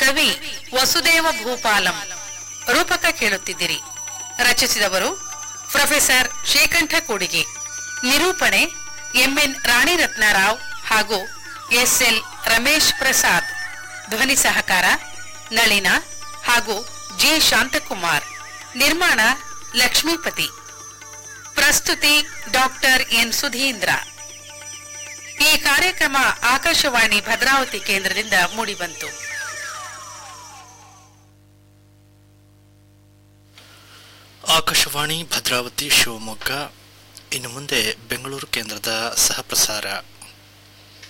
ಕವಿ ವಸುದೇವ ಭೂಪಾಲಂ ರೂಪಕ ಕೇಳುತ್ತಿದ್ದಿರಿ ರಚಿಸಿದವರು ಪ್ರೊಫೆಸರ್ ಶ್ರೀಕಂಠ ಕೂಡಿಗೆ ನಿರೂಪಣೆ ಎಂಎನ್ ರಾಣಿರತ್ನರಾವ್ ಹಾಗೂ ಎಸ್ಎಲ್ ರಮೇಶ್ ಪ್ರಸಾದ್ ಧ್ವನಿ ಸಹಕಾರ ನಳಿನ ಹಾಗೂ ಜಿ ಶಾಂತಕುಮಾರ್ ನಿರ್ಮಾಣ ಲಕ್ಷ್ಮೀಪತಿ ಪ್ರಸ್ತುತಿ ಡಾಕ್ಟರ್ ಎನ್ ಸುಧೀಂದ್ರ ಈ ಕಾರ್ಯಕ್ರಮ ಆಕಾಶವಾಣಿ ಭದ್ರಾವತಿ ಕೇಂದ್ರದಿಂದ ಮೂಡಿಬಂತು ಆಕಾಶವಾಣಿ ಭದ್ರಾವತಿ ಶಿವಮೊಗ್ಗ ಇನ್ನು ಮುಂದೆ ಬೆಂಗಳೂರು ಕೇಂದ್ರದ ಸಹಪ್ರಸಾರ